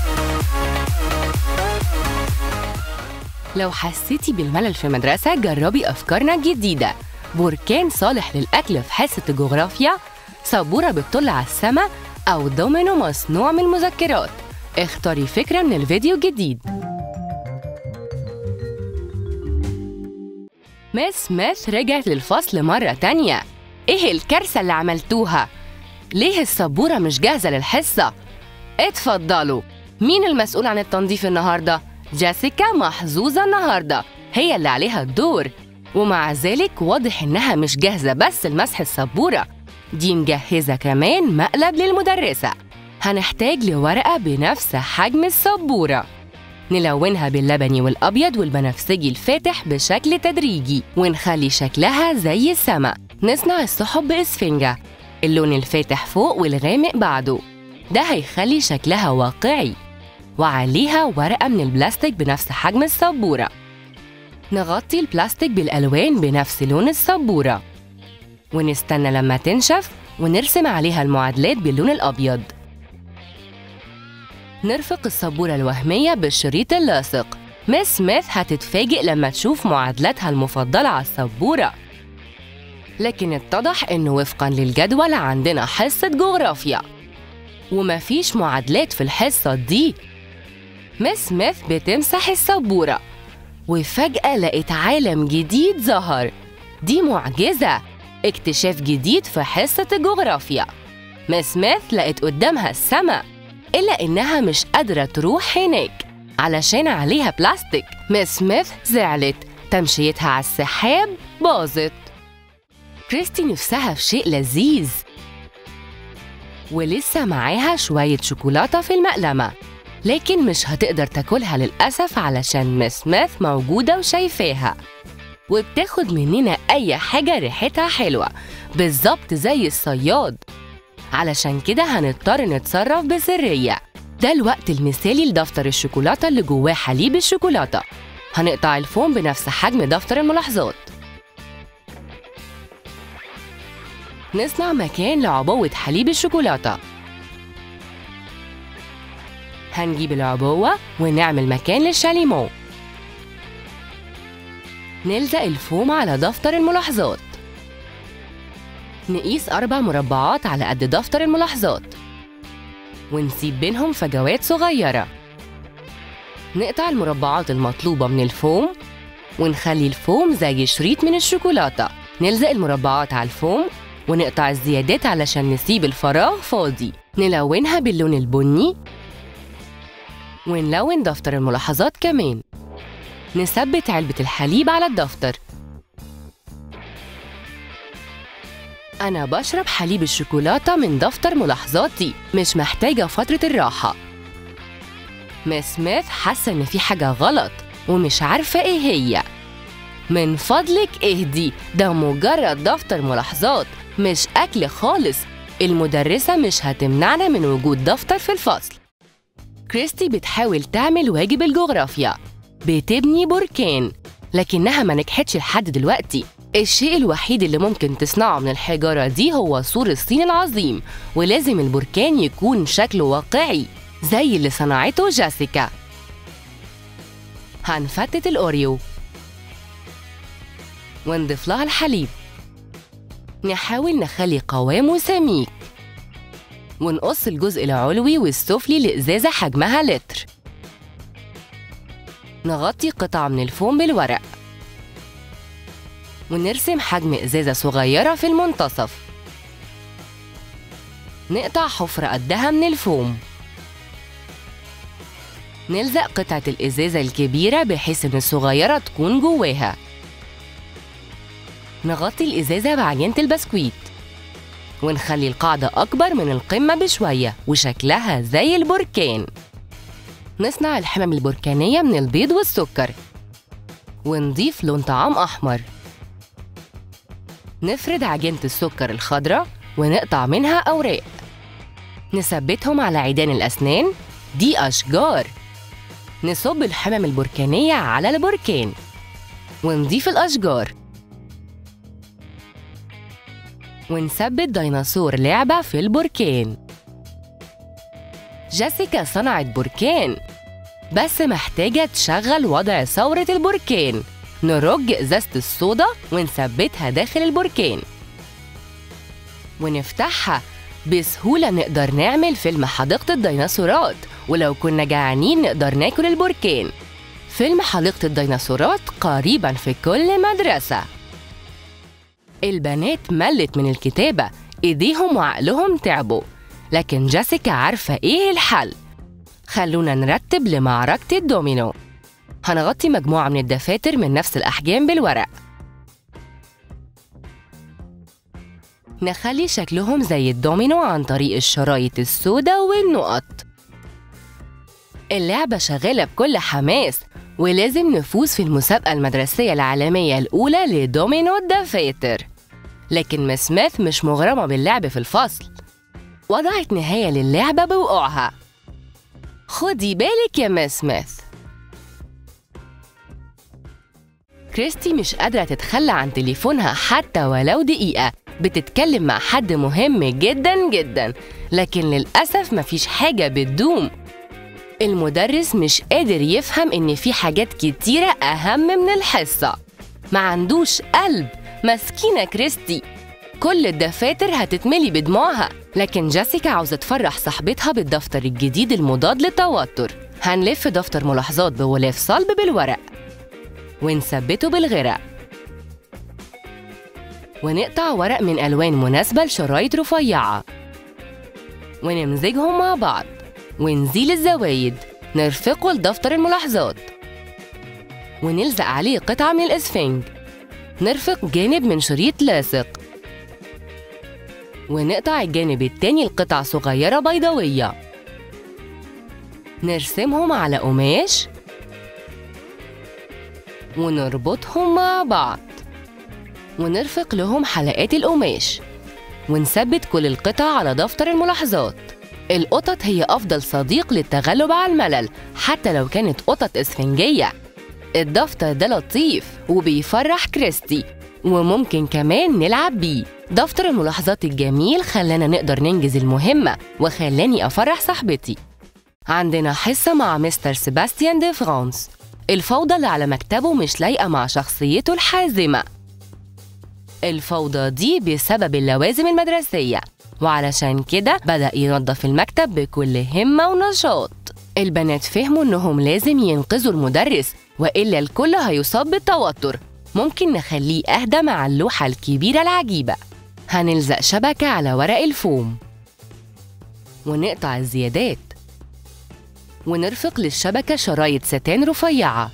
لو حسيتي بالملل في المدرسة جربي أفكارنا الجديدة بركان صالح للأكل في حصة الجغرافيا سبورة بتطل على السما أو دومينو مصنوع من المذكرات اختاري فكرة من الفيديو الجديد مس سميث رجعت للفصل مرة تانية إيه الكارثة اللي عملتوها؟ ليه السبورة مش جاهزة للحصة؟ اتفضلوا مين المسؤول عن التنظيف النهاردة؟ جيسيكا محظوظة النهاردة هي اللي عليها الدور ومع ذلك واضح إنها مش جاهزة بس لمسح السبورة دي مجهزة كمان مقلب للمدرسة هنحتاج لورقة بنفس حجم السبورة نلونها باللبني والأبيض والبنفسجي الفاتح بشكل تدريجي ونخلي شكلها زي السما نصنع السحب بإسفنجة اللون الفاتح فوق والغامق بعده ده هيخلي شكلها واقعي وعليها ورقة من البلاستيك بنفس حجم السبورة نغطي البلاستيك بالألوان بنفس لون السبورة ونستنى لما تنشف ونرسم عليها المعادلات باللون الأبيض نرفق السبورة الوهمية بالشريط اللاصق مس سميث هتتفاجئ لما تشوف معادلاتها المفضلة على السبورة لكن اتضح إنه وفقاً للجدول عندنا حصة جغرافيا ومفيش معادلات في الحصة دي مس سميث بتمسح السبورة وفجأة لقيت عالم جديد ظهر دي معجزة اكتشاف جديد في حصة الجغرافيا مس سميث لقيت قدامها السما إلا إنها مش قادرة تروح هناك علشان عليها بلاستيك مس سميث زعلت تمشيتها على السحاب باظت كريستي نفسها في شيء لذيذ ولسه معاها شوية شوكولاتة في المقلمة لكن مش هتقدر تاكلها للأسف علشان مس سميث موجودة وشايفاها وبتاخد مننا أي حاجة ريحتها حلوة بالظبط زي الصياد علشان كده هنضطر نتصرف بسرية ده الوقت المثالي لدفتر الشوكولاتة اللي جواه حليب الشوكولاتة هنقطع الفوم بنفس حجم دفتر الملاحظات نصنع مكان لعبوة حليب الشوكولاتة هنجيب العبوة ونعمل مكان للشاليمو نلزق الفوم على دفتر الملاحظات نقيس أربع مربعات على قد دفتر الملاحظات ونسيب بينهم فجوات صغيرة نقطع المربعات المطلوبة من الفوم ونخلي الفوم زي شريط من الشوكولاتة نلزق المربعات على الفوم ونقطع الزيادات علشان نسيب الفراغ فاضي نلونها باللون البني ونلون دفتر الملاحظات كمان نثبت علبة الحليب على الدفتر أنا بشرب حليب الشوكولاتة من دفتر ملاحظاتي مش محتاجة فترة الراحة مس سميث حاسة إن في حاجة غلط ومش عارفة إيه هي من فضلك اهدي ده مجرد دفتر ملاحظات مش أكل خالص المدرسة مش هتمنعنا من وجود دفتر في الفصل كريستي بتحاول تعمل واجب الجغرافيا بتبني بركان لكنها ما نجحتش لحد دلوقتي الشيء الوحيد اللي ممكن تصنعه من الحجارة دي هو سور الصين العظيم ولازم البركان يكون شكله واقعي زي اللي صنعته جيسيكا هنفتت الأوريو ونضيف لها الحليب نحاول نخلي قوامه سميك ونقص الجزء العلوي والسفلي لإزازة حجمها لتر نغطي قطعة من الفوم بالورق ونرسم حجم إزازة صغيرة في المنتصف نقطع حفرة قدها من الفوم نلزق قطعة الإزازة الكبيرة بحيث إن الصغيرة تكون جواها نغطي الإزازة بعجينة البسكويت ونخلي القاعدة أكبر من القمة بشوية وشكلها زي البركان نصنع الحمم البركانية من البيض والسكر ونضيف لون طعام أحمر نفرد عجينة السكر الخضراء ونقطع منها أوراق نثبتهم على عيدان الأسنان دي أشجار نصب الحمم البركانية على البركان ونضيف الأشجار ونثبت ديناصور لعبة في البركان جيسيكا صنعت بركان بس محتاجة تشغل وضع ثورة البركان نرج إزازة الصودا ونثبتها داخل البركان ونفتحها بسهولة نقدر نعمل فيلم حديقة الديناصورات ولو كنا جعانين نقدر ناكل البركان فيلم حديقة الديناصورات قريبا في كل مدرسة البنات ملت من الكتابة إيديهم وعقلهم تعبوا لكن جيسيكا عارفة إيه الحل خلونا نرتب لمعركة الدومينو هنغطي مجموعة من الدفاتر من نفس الأحجام بالورق نخلي شكلهم زي الدومينو عن طريق الشرايط السوداء والنقط اللعبة شغالة بكل حماس ولازم نفوز في المسابقة المدرسية العالمية الأولى لدومينو الدفاتر لكن مس سميث مش مغرمة باللعب في الفصل وضعت نهاية للعبة بوقوعها خدي بالك يا مس سميث كريستي مش قادرة تتخلى عن تليفونها حتى ولو دقيقة بتتكلم مع حد مهم جدا جدا لكن للأسف مفيش حاجة بتدوم المدرس مش قادر يفهم إن في حاجات كتيرة أهم من الحصة ما عندوش قلب مسكينة كريستي كل الدفاتر هتتملي بدموعها لكن جيسيكا عاوزة تفرح صاحبتها بالدفتر الجديد المضاد للتوتر هنلف دفتر ملاحظات بغلاف صلب بالورق ونثبته بالغرق ونقطع ورق من ألوان مناسبة لشرايط رفيعة ونمزجهم مع بعض ونزيل الزوايد نرفقه لدفتر الملاحظات ونلزق عليه قطعة من الإسفنج نرفق جانب من شريط لاصق ونقطع الجانب التاني لقطع صغيرة بيضاوية نرسمهم على قماش ونربطهم مع بعض ونرفق لهم حلقات القماش ونثبت كل القطع على دفتر الملاحظات القطط هي أفضل صديق للتغلب على الملل حتى لو كانت قطط إسفنجية الدفتر ده لطيف وبيفرح كريستي وممكن كمان نلعب بيه دفتر الملاحظات الجميل خلانا نقدر ننجز المهمة وخلاني أفرح صاحبتي عندنا حصة مع مستر سيباستيان دي فرانس الفوضى اللي على مكتبه مش لايقة مع شخصيته الحازمة الفوضى دي بسبب اللوازم المدرسية وعلشان كده بدأ ينظف المكتب بكل همة ونشاط البنات فهموا إنهم لازم ينقذوا المدرس وإلا الكل هيصاب بالتوتر ممكن نخليه أهدى مع اللوحة الكبيرة العجيبة هنلزق شبكة على ورق الفوم ونقطع الزيادات ونرفق للشبكة شرايط ستان رفيعة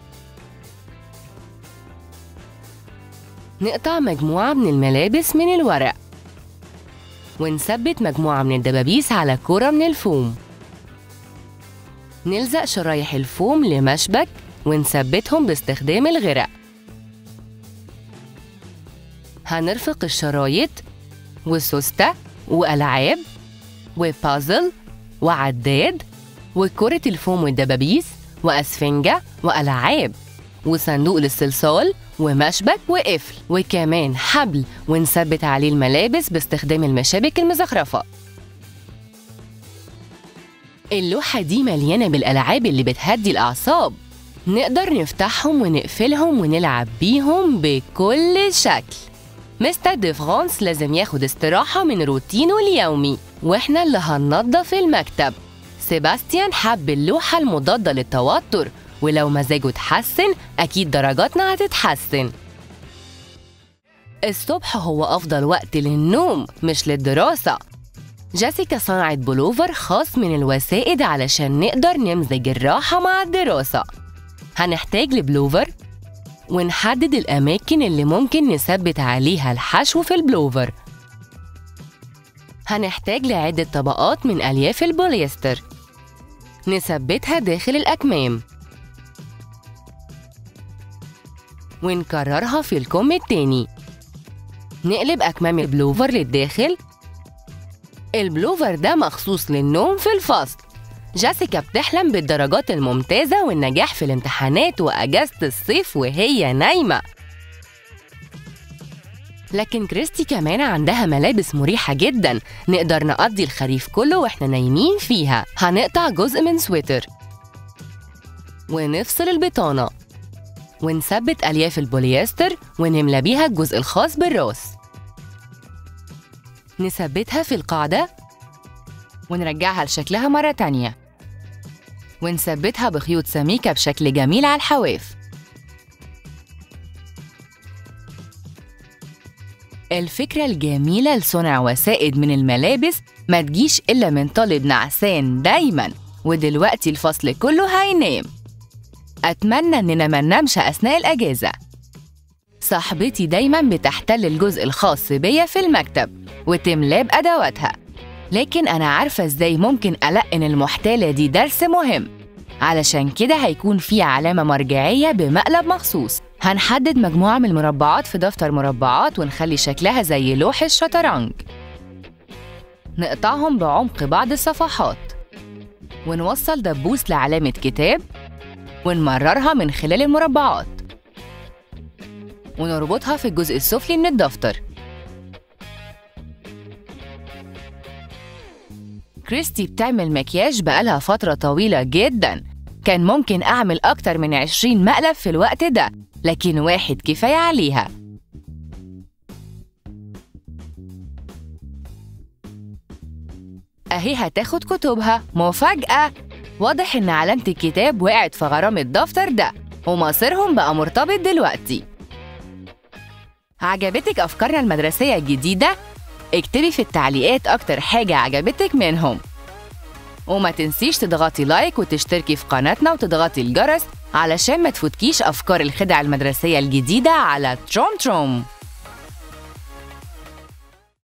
نقطع مجموعة من الملابس من الورق ونثبت مجموعة من الدبابيس على كرة من الفوم نلزق شرايح الفوم لمشبك ونثبتهم باستخدام الغرق هنرفق الشرايط وسوستة وألعاب وبازل وعداد وكرة الفوم والدبابيس وأسفنجة وألعاب وصندوق للصلصال ومشبك وقفل وكمان حبل ونثبت عليه الملابس باستخدام المشابك المزخرفة اللوحة دي مليانة بالألعاب اللي بتهدي الأعصاب نقدر نفتحهم ونقفلهم ونلعب بيهم بكل شكل مستر دي فرانس لازم ياخد استراحة من روتينه اليومي واحنا اللي هننضف المكتب سيباستيان حب اللوحة المضادة للتوتر ولو مزاجه اتحسن أكيد درجاتنا هتتحسن الصبح هو أفضل وقت للنوم مش للدراسة جيسيكا صنعت بلوفر خاص من الوسائد علشان نقدر نمزج الراحة مع الدراسة هنحتاج لبلوفر ونحدد الأماكن اللي ممكن نثبت عليها الحشو في البلوفر هنحتاج لعدة طبقات من ألياف البوليستر نثبتها داخل الأكمام ونكررها في الكم التاني نقلب أكمام البلوفر للداخل البلوفر ده مخصوص للنوم في الفصل جيسيكا بتحلم بالدرجات الممتازة والنجاح في الامتحانات وأجازة الصيف وهي نايمة لكن كريستي كمان عندها ملابس مريحة جدا نقدر نقضي الخريف كله واحنا نايمين فيها هنقطع جزء من سويتر ونفصل البطانة ونثبت ألياف البوليستر ونملى بيها الجزء الخاص بالراس نثبتها في القاعدة ونرجعها لشكلها مرة تانية ونثبتها بخيوط سميكة بشكل جميل على الحواف الفكرة الجميلة لصنع وسائد من الملابس ما تجيش إلا من طالب نعسان دايما ودلوقتي الفصل كله هينام أتمنى إننا ما ننامش أثناء الأجازة صاحبتي دايما بتحتل الجزء الخاص بيا في المكتب وتملاه بأدواتها لكن أنا عارفة إزاي ممكن ألقن المحتالة دي درس مهم علشان كده هيكون في علامة مرجعية بمقلب مخصوص هنحدد مجموعة من المربعات في دفتر مربعات ونخلي شكلها زي لوح الشطرنج نقطعهم بعمق بعض الصفحات ونوصل دبوس لعلامة كتاب ونمررها من خلال المربعات ونربطها في الجزء السفلي من الدفتر كريستي بتعمل مكياج بقالها فترة طويلة جدا كان ممكن أعمل أكتر من 20 مقلب في الوقت ده لكن واحد كفاية عليها أهي هتاخد كتبها مفاجأة واضح إن علامة الكتاب وقعت في غرام الدفتر ده ومصيرهم بقى مرتبط دلوقتي عجبتك أفكارنا المدرسية الجديدة؟ اكتبي في التعليقات أكتر حاجة عجبتك منهم وما تنسيش تضغطي لايك وتشتركي في قناتنا وتضغطي الجرس علشان ما تفوتكيش أفكار الخدع المدرسية الجديدة على تروم تروم